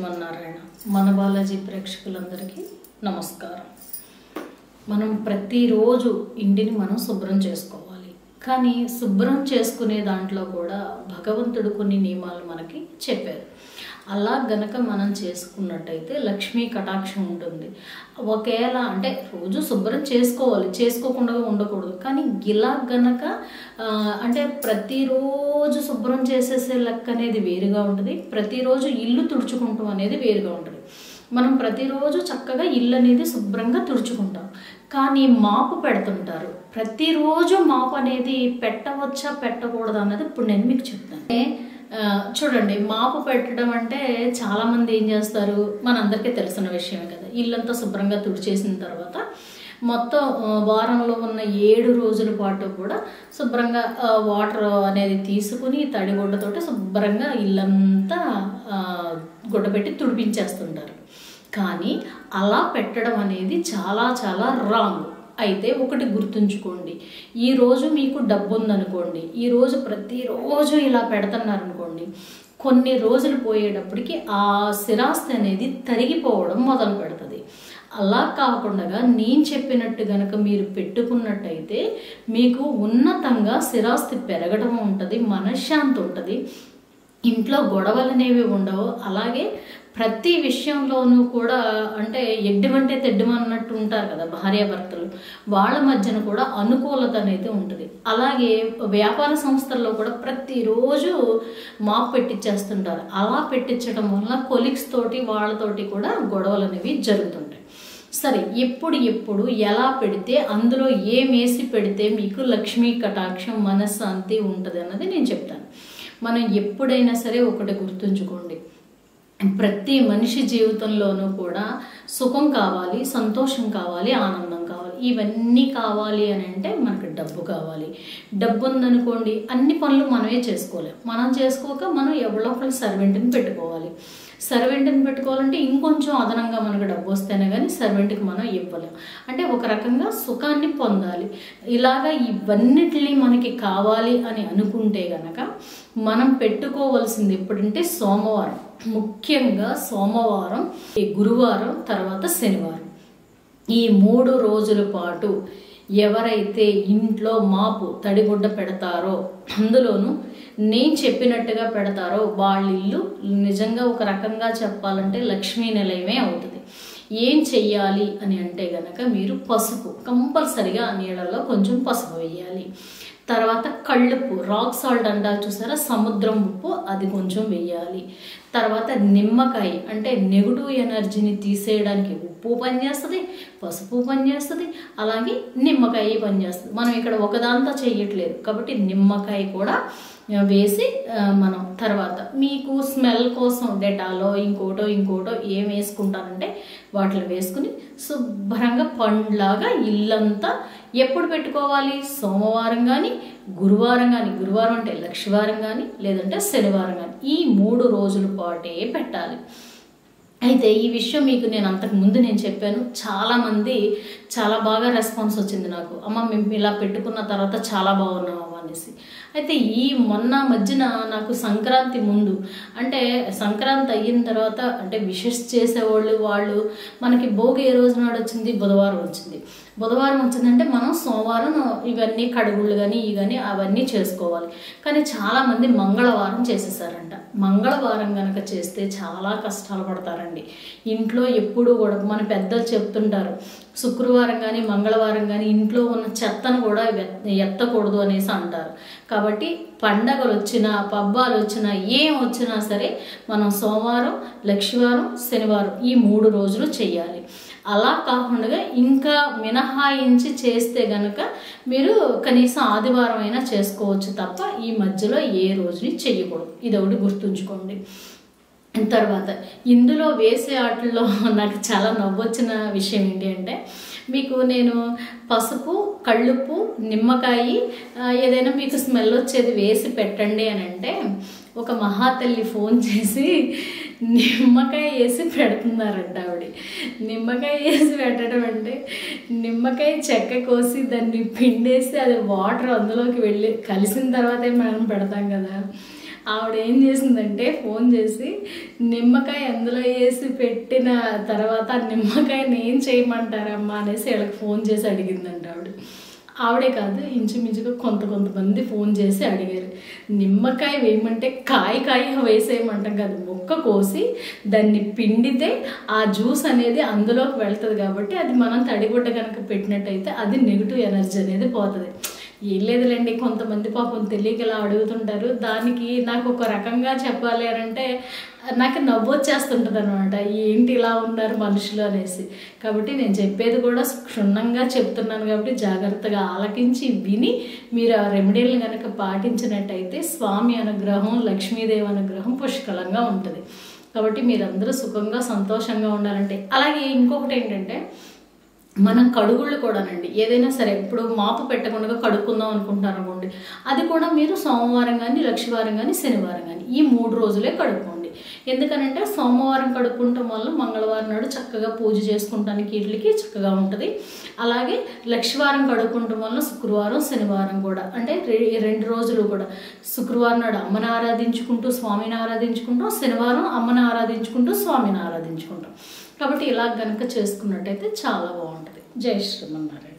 శ్రీమన్నారాయణ మన బాలాజీ ప్రేక్షకులందరికీ నమస్కారం మనం ప్రతిరోజు ఇంటిని మనం శుభ్రం చేసుకోవాలి కానీ శుభ్రం చేసుకునే దాంట్లో కూడా భగవంతుడు కొన్ని నియమాలు మనకి చెప్పారు అలా గనక మనం చేసుకున్నట్టయితే లక్ష్మీ కటాక్షం ఉంటుంది ఒకేలా అంటే రోజు శుభ్రం చేసుకోవాలి చేసుకోకుండా ఉండకూడదు కానీ ఇలా గనక ఆ, అంటే ప్రతిరోజు శుభ్రం చేసేసే లెక్క అనేది వేరుగా ఉంటుంది ప్రతిరోజు ఇల్లు తుడుచుకుంటాం అనేది వేరుగా ఉంటుంది మనం ప్రతిరోజు చక్కగా ఇల్లు అనేది శుభ్రంగా తుడుచుకుంటాం కానీ మాపు పెడుతుంటారు ప్రతిరోజు మాపు అనేది పెట్టవచ్చా పెట్టకూడదా అన్నది ఇప్పుడు నేను మీకు చెప్తాను ఆ, చూడండి మాపు పెట్టడం అంటే చాలామంది ఏం చేస్తారు మనందరికీ తెలిసిన విషయమే కదా ఇల్లంతా శుభ్రంగా తుడిచేసిన తర్వాత మొత్తం ఆ, వారంలో ఉన్న ఏడు రోజుల పాటు కూడా శుభ్రంగా ఆ, వాటర్ అనేది తీసుకుని తడిగుడ్డతోటి శుభ్రంగా ఇల్లంతా ఆ, గుడ్డ పెట్టి తుడిపించేస్తుంటారు కానీ అలా పెట్టడం అనేది చాలా చాలా రాంగ్ అయితే ఒకటి గుర్తుంచుకోండి ఈ రోజు మీకు డబ్బు ఉందనుకోండి ఈ రోజు ప్రతిరోజు ఇలా పెడుతున్నారనుకోండి కొన్ని రోజులు పోయేటప్పటికి ఆ స్థిరాస్తి అనేది తరిగిపోవడం మొదలు పెడుతుంది అలా కాకుండా నేను చెప్పినట్టు గనక మీరు పెట్టుకున్నట్టయితే మీకు ఉన్నతంగా స్థిరాస్తి పెరగడం ఉంటుంది మనశ్శాంతి ఉంటుంది ఇంట్లో గొడవలు అనేవి ఉండవు అలాగే ప్రతి విషయంలోనూ కూడా అంటే ఎడ్డమంటే తెడ్డమన్నట్టు ఉంటారు కదా భార్యాభర్తలు వాళ్ళ మధ్యన కూడా అనుకూలత అనేది ఉంటుంది అలాగే వ్యాపార సంస్థల్లో కూడా ప్రతిరోజు మాప్ పెట్టించేస్తుంటారు అలా పెట్టించడం వల్ల కొలీగ్స్ తోటి వాళ్ళతోటి కూడా గొడవలు అనేవి జరుగుతుంటాయి సరే ఎప్పుడు ఎప్పుడు ఎలా పెడితే అందులో ఏం వేసి పెడితే మీకు లక్ష్మీ కటాక్షం మనశ్శాంతి ఉంటుంది అన్నది నేను చెప్తాను మనం ఎప్పుడైనా సరే ఒకటి గుర్తుంచుకోండి ప్రతి మనిషి జీవితంలోనూ కూడా సుఖం కావాలి సంతోషం కావాలి ఆనందం కావాలి ఇవన్నీ కావాలి అని అంటే మనకు డబ్బు కావాలి డబ్బు ఉందనుకోండి అన్ని పనులు మనమే చేసుకోలేం మనం చేసుకోక మనం ఎవరో ఒకళ్ళు సర్వెంట్ని పెట్టుకోవాలి సర్వెంట్ని పెట్టుకోవాలంటే ఇంకొంచెం అదనంగా మనకు డబ్బు వస్తేనే కానీ సర్వెంట్కి మనం ఇవ్వలేం అంటే ఒక రకంగా సుఖాన్ని పొందాలి ఇలాగా ఇవన్నిటిని మనకి కావాలి అని అనుకుంటే గనక మనం పెట్టుకోవాల్సింది ఎప్పుడంటే సోమవారం ముఖ్యంగా సోమవారం ఈ గురువారం తర్వాత శనివారం ఈ మూడు రోజుల పాటు ఎవరైతే ఇంట్లో మాపు తడిగుడ్డ పెడతారో అందులోనూ నేను చెప్పినట్టుగా పెడతారో వాళ్ళ ఇల్లు నిజంగా ఒక రకంగా చెప్పాలంటే లక్ష్మీ నిలయమే అవుతుంది ఏం చెయ్యాలి అని అంటే గనక మీరు పసుపు కంపల్సరిగా ఆ నీళ్ళలో కొంచెం పసుపు వేయాలి తర్వాత కళ్ళుప్పు రాక్ సాల్ట్ అంటారు చూసారా సముద్రం ఉప్పు అది కొంచెం వేయాలి తర్వాత నిమ్మకాయ అంటే నెగిటివ్ ఎనర్జీని తీసేయడానికి ఉప్పు పనిచేస్తుంది పసుపు పనిచేస్తుంది అలాగే నిమ్మకాయ పనిచేస్తుంది మనం ఇక్కడ ఒకదాంతో చేయట్లేదు కాబట్టి నిమ్మకాయ కూడా వేసి ఆ, మనం తర్వాత మీకు స్మెల్ కోసం డెటాలో ఇంకోటో ఇంకోటో ఏం వేసుకుంటారంటే వాటిలో వేసుకుని శుభ్రంగా పండ్లాగా ఇల్లంతా ఎప్పుడు పెట్టుకోవాలి సోమవారం కానీ గురువారం కానీ గురువారం అంటే లక్షవారం కానీ లేదంటే శనివారం కానీ ఈ మూడు రోజుల పాటే పెట్టాలి అయితే ఈ విషయం మీకు నేను అంతకు ముందు నేను చెప్పాను చాలామంది చాలా బాగా రెస్పాన్స్ వచ్చింది నాకు అమ్మ మేము ఇలా పెట్టుకున్న తర్వాత చాలా బాగున్నాం అమ్మ అనేసి అయితే ఈ మొన్న మధ్యన నాకు సంక్రాంతి ముందు అంటే సంక్రాంతి అయిన తర్వాత అంటే విషెస్ చేసేవాళ్ళు వాళ్ళు మనకి భోగి ఏ రోజు నాడు వచ్చింది బుధవారం వచ్చింది బుధవారం వచ్చిందంటే మనం సోమవారం ఇవన్నీ కడుగుళ్ళు కానీ ఇవి కానీ అవన్నీ చేసుకోవాలి కానీ చాలామంది మంగళవారం చేసేసారంట మంగళవారం కనుక చేస్తే చాలా కష్టాలు పడతారండి ఇంట్లో ఎప్పుడూ కూడా మన పెద్దలు చెప్తుంటారు శుక్రవారం కానీ మంగళవారం కానీ ఇంట్లో ఉన్న చెత్తను కూడా ఎత్- ఎత్తకూడదు అనేసి అంటారు కాబట్టి పండగలు వచ్చినా పబ్బాలు వచ్చినా ఏం వచ్చినా సరే మనం సోమవారం లక్షవారం శనివారం ఈ మూడు రోజులు చేయాలి అలా కాకుండా ఇంకా మినహాయించి చేస్తే గనక మీరు కనీసం ఆదివారం అయినా చేసుకోవచ్చు తప్ప ఈ మధ్యలో ఏ రోజుని చెయ్యకూడదు ఇది ఒకటి గుర్తుంచుకోండి తర్వాత ఇందులో వేసే ఆటల్లో నాకు చాలా నవ్వొచ్చిన విషయం ఏంటి అంటే మీకు నేను పసుపు కళ్ళుప్పు నిమ్మకాయ ఆ, ఏదైనా మీకు స్మెల్ వచ్చేది వేసి పెట్టండి అని అంటే ఒక మహాతల్లి ఫోన్ చేసి నిమ్మకాయ వేసి పెడుతున్నారంట ఆవిడ నిమ్మకాయ వేసి పెట్టడం అంటే నిమ్మకాయ చెక్క కోసి దాన్ని పిండేసి అది వాటర్ అందులోకి వెళ్ళి కలిసిన తర్వాతే మనం పెడతాం కదా ఆవిడ ఏం చేసిందంటే ఫోన్ చేసి నిమ్మకాయ ఎందులో వేసి పెట్టిన తర్వాత ఆ నిమ్మకాయని ఏం చేయమంటారమ్మా అనేసి వీళ్ళకి ఫోన్ చేసి అడిగిందంట ఆవిడ ఆవిడే కాదు ఇంచుమించుగా కొంత కొంతమంది ఫోన్ చేసి అడిగారు నిమ్మకాయ వేయమంటే కాయ కాయ వేసేయమంటాం కాదు మొక్క కోసి దాన్ని పిండితే ఆ జ్యూస్ అనేది అందులోకి వెళ్తుంది కాబట్టి అది మనం తడిగుడ్డ కనుక పెట్టినట్టయితే అది నెగిటివ్ ఎనర్జీ అనేది పోతుంది ఏం లేదులేండి కొంతమంది పాపం తెలియక ఇలా అడుగుతుంటారు దానికి నాకు ఒక రకంగా చెప్పాలి అని అంటే నాకు నవ్వు వచ్చేస్తుంటుంది అనమాట ఏంటి ఇలా ఉన్నారు మనుషులు అనేసి కాబట్టి నేను చెప్పేది కూడా క్షుణ్ణంగా చెప్తున్నాను కాబట్టి జాగ్రత్తగా ఆలకించి విని మీరు ఆ రెమెడీలను కనుక పాటించినట్టయితే స్వామి అనుగ్రహం లక్ష్మీదేవి అనుగ్రహం పుష్కలంగా ఉంటుంది కాబట్టి మీరందరూ సుఖంగా సంతోషంగా ఉండాలంటే అలాగే ఇంకొకటి ఏంటంటే మనం కడుగుళ్ళు కూడానండి ఏదైనా సరే ఇప్పుడు మాపు పెట్టకుండా కడుక్కుందాం అనుకుంటున్నారు అనుకోండి అది కూడా మీరు సోమవారం కానీ లక్షవారం కానీ శనివారం కానీ ఈ మూడు రోజులే కడుక్కోండి ఎందుకనంటే సోమవారం కడుక్కుంటాం వల్ల మంగళవారం నాడు చక్కగా పూజ చేసుకుంటానికి వీటికి చక్కగా ఉంటుంది అలాగే లక్షవారం కడుక్కుంటాం వల్ల శుక్రవారం శనివారం కూడా అంటే రె- రెండు రోజులు కూడా శుక్రవారం నాడు అమ్మని ఆరాధించుకుంటూ స్వామిని ఆరాధించుకుంటాం శనివారం అమ్మని ఆరాధించుకుంటూ స్వామిని ఆరాధించుకుంటాం కాబట్టి ఇలా గనక చేసుకున్నట్టయితే చాలా బాగుంటుంది జై శ్రీమన్నారాయణ